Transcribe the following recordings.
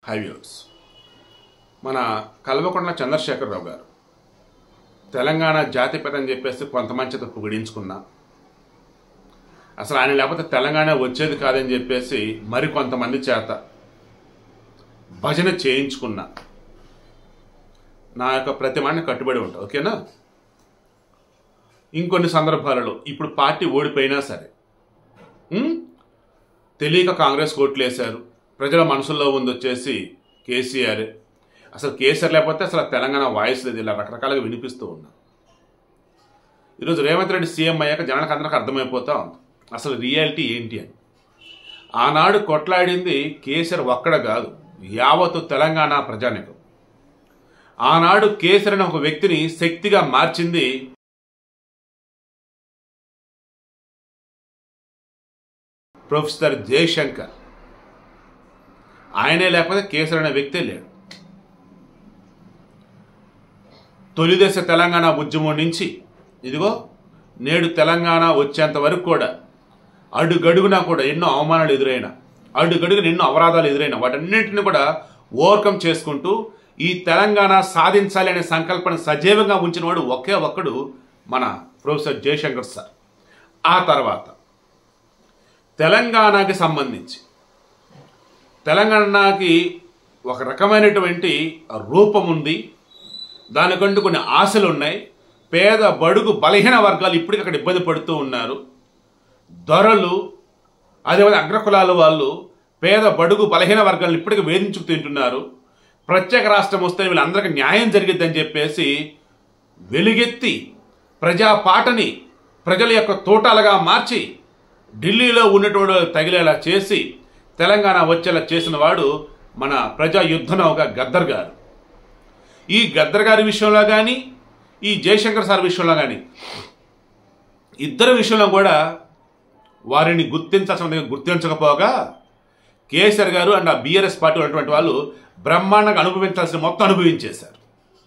హైవ్యూర్స్ మన కల్వకొండ చంద్రశేఖరరావు గారు తెలంగాణ జాతిపిత అని చెప్పేసి కొంతమంది చేత పొగిడించుకున్నా అసలు ఆయన లేకపోతే తెలంగాణ వచ్చేది కాదని చెప్పేసి మరి కొంతమంది చేత భజన చేయించుకున్నా నా యొక్క ప్రతి మాటని కట్టుబడి ఉంటా ఓకేనా ఇంకొన్ని సందర్భాలలో ఇప్పుడు పార్టీ ఓడిపోయినా సరే ఉం? తెలియక కాంగ్రెస్ ఓట్లు వేశారు ప్రజల మనసుల్లో ఉంది వచ్చేసి కేసీఆర్ అసలు కేసీఆర్ లేకపోతే అసలు తెలంగాణ వాయిస్ లేదు ఇలా రకరకాలుగా వినిపిస్తూ ఉన్నా ఈరోజు రేవంత్ రెడ్డి సీఎం అయ్యాక జనానికి అందరికి అర్థమైపోతా ఉంది అసలు రియాలిటీ ఏంటి అని ఆనాడు కొట్లాడింది కేసీఆర్ ఒక్కడ కాదు యావత్తు తెలంగాణ ప్రజానికం ఆనాడు కేసీఆర్ అనే ఒక వ్యక్తిని శక్తిగా మార్చింది ప్రొఫెసర్ జయశంకర్ ఆయనే లేకపోతే కేసీఆర్ అనే వ్యక్తే లేడు తొలిదశ తెలంగాణ ఉద్యమం నుంచి ఇదిగో నేడు తెలంగాణ వచ్చేంత వరకు కూడా అడుగడుగునా కూడా ఎన్నో అవమానాలు ఎదురైన అడుగడుగున ఎన్నో అపరాధాలు ఎదురైన వాటన్నింటిని కూడా ఓవర్కమ్ చేసుకుంటూ ఈ తెలంగాణ సాధించాలి అనే సంకల్పన సజీవంగా ఉంచిన వాడు ఒకే ఒక్కడు మన ప్రొఫెసర్ జయశంకర్ సార్ ఆ తర్వాత తెలంగాణకి సంబంధించి తెలంగాణకి ఒక రకమైనటువంటి రూపం ఉంది దానికంటూ కొన్ని ఆశలు ఉన్నాయి పేద బడుగు బలహీన వర్గాలు ఇప్పటికి అక్కడ ఇబ్బంది పడుతూ ఉన్నారు దొరలు అదేవిధంగా అగ్రకులాల వాళ్ళు పేద బడుగు బలహీన వర్గాలను ఇప్పటికీ వేధించుకు తింటున్నారు ప్రత్యేక రాష్ట్రం వస్తే వీళ్ళందరికీ న్యాయం జరిగిద్దని చెప్పేసి వెలుగెత్తి ప్రజా పాటని ప్రజల యొక్క తోటాలుగా మార్చి ఢిల్లీలో ఉన్నటువంటి వాళ్ళకి తగిలేలా చేసి తెలంగాణ వచ్చేలా చేసిన వాడు మన ప్రజా యుద్ధనౌక గద్దర్ గారు ఈ గద్దర్ గారి విషయంలో కానీ ఈ జయశంకర్ సార్ విషయంలో కానీ ఇద్దరు విషయంలో కూడా వారిని గుర్తించాల్సిన గుర్తించకపోగా కేసీఆర్ గారు అండ్ ఆ బీఆర్ఎస్ పార్టీ ఉన్నటువంటి వాళ్ళు బ్రహ్మాండంగా అనుభవించాల్సిన మొత్తం అనుభవించేశారు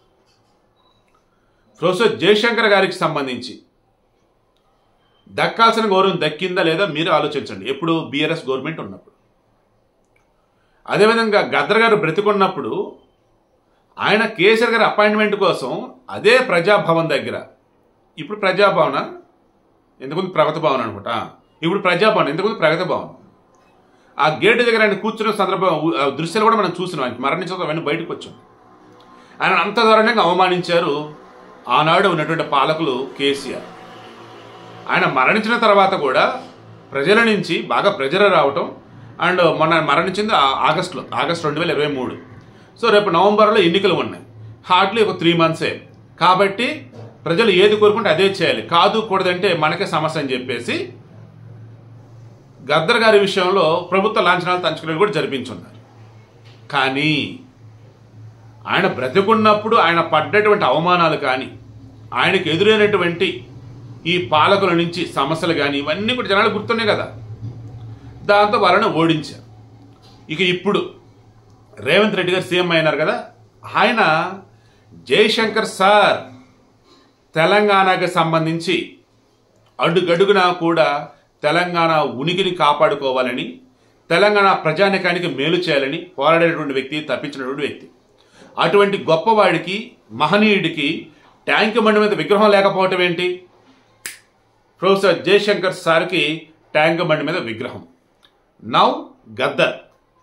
ప్రొఫెసర్ జయశంకర్ గారికి సంబంధించి దక్కాల్సిన గౌరవం దక్కిందా లేదా మీరు ఆలోచించండి ఎప్పుడు బీఆర్ఎస్ గవర్నమెంట్ ఉన్నప్పుడు అదేవిధంగా గద్దర్ గారు బ్రతికున్నప్పుడు ఆయన కేసీఆర్ గారి అపాయింట్మెంట్ కోసం అదే ప్రజాభవన్ దగ్గర ఇప్పుడు ప్రజాభవన ఎందుకుంది ప్రగతి భవన్ అనుకుంటా ఇప్పుడు ప్రజాభవన్ ఎందుకుంది ప్రగతి భవన్ ఆ గేటు దగ్గర ఆయన కూర్చున్న సందర్భం ఆ దృశ్యాలు కూడా మనం చూసినాం ఆయన మరణించడం అవన్నీ బయటకు వచ్చాం ఆయన అంత దారుణంగా అవమానించారు ఆనాడు ఉన్నటువంటి పాలకులు కేసీఆర్ ఆయన మరణించిన తర్వాత కూడా ప్రజల నుంచి బాగా ప్రెజర్ రావటం అండ్ మొన్న మరణించింది ఆ- ఆగస్టులో ఆగస్ట్ రెండు వేల ఇరవై మూడు సో రేపు నవంబర్లో ఎన్నికలు ఉన్నాయి హార్డ్లీ ఒక త్రీ మంత్సే కాబట్టి ప్రజలు ఏది కోరుకుంటే అదే చేయాలి కాదు కూడదంటే మనకే సమస్య అని చెప్పేసి గద్దర్ గారి విషయంలో ప్రభుత్వ లాంఛనాలు తంచుకునేవి కూడా జరిపించున్నారు కానీ ఆయన బ్రతికున్నప్పుడు ఆయన పడ్డటువంటి అవమానాలు కానీ ఆయనకు ఎదురైనటువంటి ఈ పాలకుల నుంచి సమస్యలు కానీ ఇవన్నీ కూడా జనాలు గుర్తున్నాయి కదా దాంతో వాళ్ళని ఓడించారు ఇక ఇప్పుడు రేవంత్ రెడ్డి గారు సీఎం అయినారు కదా ఆయన జయశంకర్ సార్ తెలంగాణకి సంబంధించి అడుగడుగునా కూడా తెలంగాణ ఉనికిని కాపాడుకోవాలని తెలంగాణ ప్రజానికానికి మేలు చేయాలని పోరాడేటువంటి వ్యక్తి తప్పించినటువంటి వ్యక్తి అటువంటి గొప్పవాడికి మహనీయుడికి ట్యాంక్ బండి మీద విగ్రహం లేకపోవటం ఏంటి ప్రొఫెసర్ జయశంకర్ సార్కి ట్యాంక్ బండి మీద విగ్రహం నౌ గద్దర్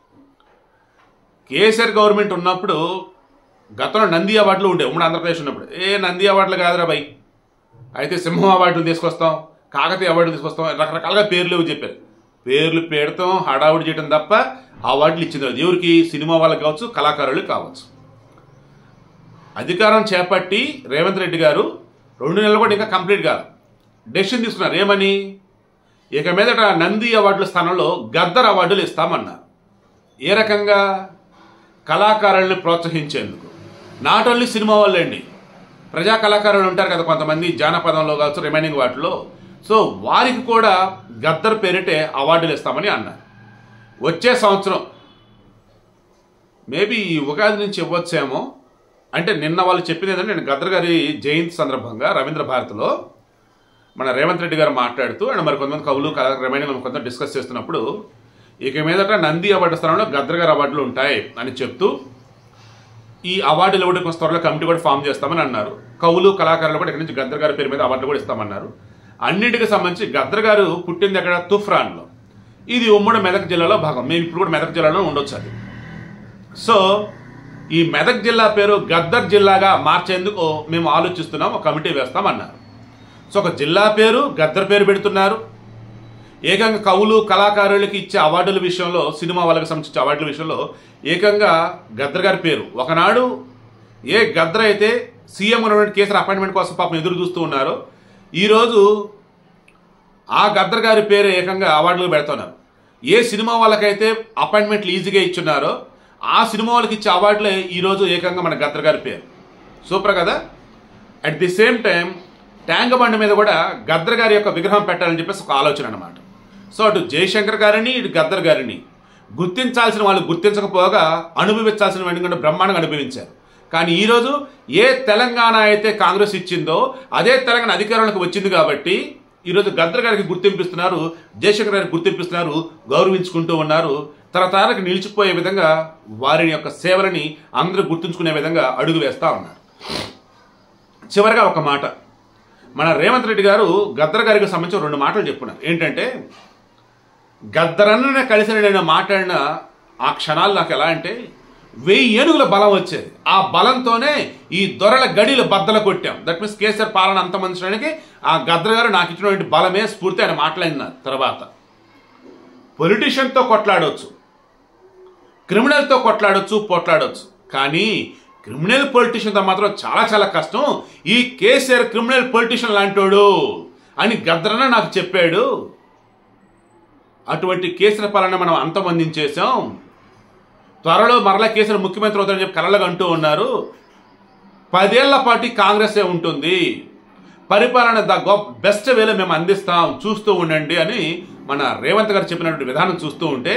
కేసీఆర్ గవర్నమెంట్ ఉన్నప్పుడు గతంలో నంది అవార్డులు ఉండే ఉమ్మడి ఆంధ్రప్రదేశ్ ఉన్నప్పుడు ఏ నంది అవార్డులు కాదురా బై అయితే సింహం అవార్డులు తీసుకొస్తాం కాకతీయ అవార్డులు తీసుకొస్తాం రకరకాలుగా పేర్లు ఇవి చెప్పారు పేర్లు పెడతాం హడావుడి చేయడం తప్ప అవార్డులు ఇచ్చింది లేదు. ఎవరికి సినిమా వాళ్ళకి కావచ్చు కళాకారులు కావచ్చు అధికారం చేపట్టి రేవంత్ రెడ్డి గారు రెండు నెలలు కూడా ఇంకా కంప్లీట్ కాదు డెసిషన్ తీసుకున్నారు ఏమని ఇక మీదట నంది అవార్డుల స్థానంలో గద్దర్ అవార్డులు ఇస్తామన్నారు ఏ రకంగా కళాకారుల్ని ప్రోత్సహించేందుకు నాట్ ఓన్లీ సినిమా వాళ్ళండి ప్రజా కళాకారులు ఉంటారు కదా కొంతమంది జానపదంలో కావచ్చు రిమైనింగ్ వాటిలో సో వారికి కూడా గద్దర్ పేరిటే అవార్డులు ఇస్తామని అన్నారు వచ్చే సంవత్సరం మేబీ ఈ ఉగాది నుంచి ఇవ్వచ్చేమో అంటే నిన్న వాళ్ళు చెప్పింది ఏంటంటే నేను గద్దర్ గారి జయంతి సందర్భంగా రవీంద్ర భారతిలో మన రేవంత్ రెడ్డి గారు మాట్లాడుతూ అండ్ మరి కొంతమంది కవులు కళా రిమైనింగ్ కొంత డిస్కస్ చేస్తున్నప్పుడు ఇక మీదట నంది అవార్డు స్థానంలో గద్దర్ గారి అవార్డులు ఉంటాయి అని చెప్తూ ఈ అవార్డులు ఇవ్వడం కొంచెం త్వరలో కమిటీ కూడా ఫామ్ చేస్తామని అన్నారు కవులు కళాకారులు కూడా ఇక్కడి నుంచి గద్దర్ గారి పేరు మీద అవార్డులు కూడా ఇస్తామన్నారు అన్నింటికి సంబంధించి గద్దర్ గారు పుట్టింది ఎక్కడ తుఫ్రాన్లో ఇది ఉమ్మడి మెదక్ జిల్లాలో భాగం మేము ఇప్పుడు కూడా మెదక్ జిల్లాలో ఉండొచ్చు అది సో ఈ మెదక్ జిల్లా పేరు గద్దర్ జిల్లాగా మార్చేందుకు మేము ఆలోచిస్తున్నాం ఒక కమిటీ వేస్తామన్నారు సో ఒక జిల్లా పేరు గద్దర్ పేరు పెడుతున్నారు ఏకంగా కవులు కళాకారులకి ఇచ్చే అవార్డుల విషయంలో సినిమా వాళ్ళకి సంబంధించిన అవార్డుల విషయంలో ఏకంగా గద్దర్ గారి పేరు ఒకనాడు ఏ గద్దర్ అయితే సీఎం ఉన్నటువంటి కేసీఆర్ అపాయింట్మెంట్ కోసం పాపం ఎదురు చూస్తూ ఉన్నారో ఈరోజు ఆ గద్దర్ గారి పేరు ఏకంగా అవార్డులు పెడుతున్నారు ఏ సినిమా వాళ్ళకైతే అపాయింట్మెంట్లు ఈజీగా ఇచ్చున్నారో ఆ సినిమా వాళ్ళకి ఇచ్చే అవార్డులే ఈరోజు ఏకంగా మన గద్దర్ గారి పేరు సూపర్ కదా at the same time tank బండి మీద కూడా గద్దర్ గారి యొక్క విగ్రహం పెట్టాలని చెప్పేసి ఒక ఆలోచన అనమాట సో అటు జయశంకర్ గారిని ఇటు గద్దర్ గారిని గుర్తించాల్సిన వాళ్ళు గుర్తించకపోగా అనుభవించాల్సిన వాడిని కూడా బ్రహ్మాండంగా అనుభవించారు కానీ ఈరోజు ఏ తెలంగాణ అయితే కాంగ్రెస్ ఇచ్చిందో అదే తెలంగాణ అధికారంలోకి వచ్చింది కాబట్టి ఈరోజు గద్దర్ గారికి గుర్తింపిస్తున్నారు జయశంకర్ గారికి గుర్తింపిస్తున్నారు గౌరవించుకుంటూ ఉన్నారు తరతరాలకు నిలిచిపోయే విధంగా వారి యొక్క సేవలని అందరూ గుర్తుంచుకునే విధంగా అడుగు వేస్తా ఉన్నారు చివరిగా ఒక మాట మన రేవంత్ రెడ్డి గారు గద్దర్ గారికి సంబంధించి రెండు మాటలు చెప్పున్నారు ఏంటంటే గద్దరన్న కలిసి నేను మాట్లాడిన ఆ క్షణాలు నాకు ఎలా అంటే వెయ్యి ఏనుగుల బలం వచ్చేది ఆ బలంతోనే ఈ దొరల గడిలు బద్దలు కొట్టాం దట్ మీన్స్ కేసీఆర్ పాలన అంతమందించడానికి ఆ గద్దర్ గారు నాకు ఇచ్చినటువంటి బలమే స్ఫూర్తి ఆయన మాట్లాడిన తర్వాత పొలిటీషియన్తో కొట్లాడవచ్చు క్రిమినల్తో కొట్లాడొచ్చు పోట్లాడొచ్చు కానీ క్రిమినల్ పొలిటీషియన్తో మాత్రం చాలా చాలా కష్టం ఈ కేసీఆర్ క్రిమినల్ పొలిటీషియన్ లాంటోడు అని గద్దరన్న నాకు చెప్పాడు అటువంటి కేసీఆర్ పాలన మనం అంతమందించేశాం త్వరలో మరలా కేసీఆర్ ముఖ్యమంత్రి అవుతారని చెప్పి కలలుగా అంటూ ఉన్నారు పదేళ్ల పాటు కాంగ్రెసే ఉంటుంది పరిపాలన ద గొప్ప బెస్ట్ వేలో మేము అందిస్తాం చూస్తూ ఉండండి అని మన రేవంత్ గారు చెప్పినటువంటి విధానం చూస్తూ ఉంటే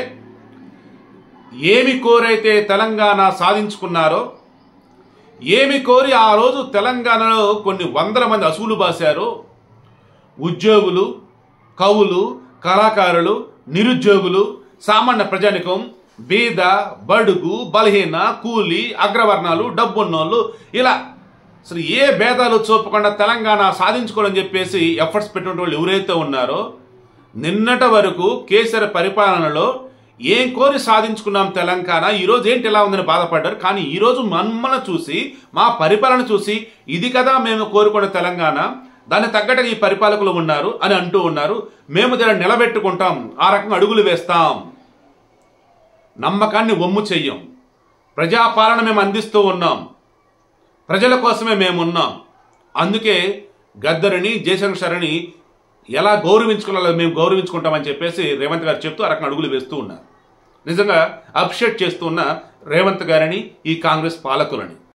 ఏమి కోరైతే తెలంగాణ సాధించుకున్నారో ఏమి కోరి ఆ రోజు తెలంగాణలో కొన్ని వందల మంది అసూలు బాశారు ఉద్యోగులు కవులు కళాకారులు నిరుద్యోగులు సామాన్య ప్రజానికం బీద బడుగు బలహీన కూలి అగ్రవర్ణాలు డబ్బున్నోళ్ళు ఇలా అసలు ఏ భేదాలు చూపకుండా తెలంగాణ సాధించుకోవాలని చెప్పేసి ఎఫర్ట్స్ పెట్టిన వాళ్ళు ఎవరైతే ఉన్నారో నిన్నటి వరకు కేసీఆర్ పరిపాలనలో ఏం కోరి సాధించుకున్నాం తెలంగాణ ఈరోజు ఏంటి ఎలా ఉందని బాధపడ్డారు కానీ ఈరోజు మమ్మల్ని చూసి మా పరిపాలన చూసి ఇది కదా మేము కోరుకున్న తెలంగాణ దాన్ని తగ్గట్టుగా ఈ పరిపాలకులు ఉన్నారు అని అంటూ ఉన్నారు మేము దాన్ని నిలబెట్టుకుంటాం ఆ రకంగా అడుగులు వేస్తాం నమ్మకాన్ని ఒమ్ము చెయ్యం ప్రజాపాలన మేము అందిస్తూ ఉన్నాం ప్రజల కోసమే మేమున్నాం అందుకే గద్దరిని జయశంకర్ శరణి ఎలా గౌరవించుకోవాలో మేము గౌరవించుకుంటామని చెప్పేసి రేవంత్ గారు చెప్తూ ఆ రకంగా అడుగులు వేస్తూ ఉన్నారు నిజంగా అప్షేట్ చేస్తూ ఉన్న రేవంత్ గారిని ఈ కాంగ్రెస్ పాలకులని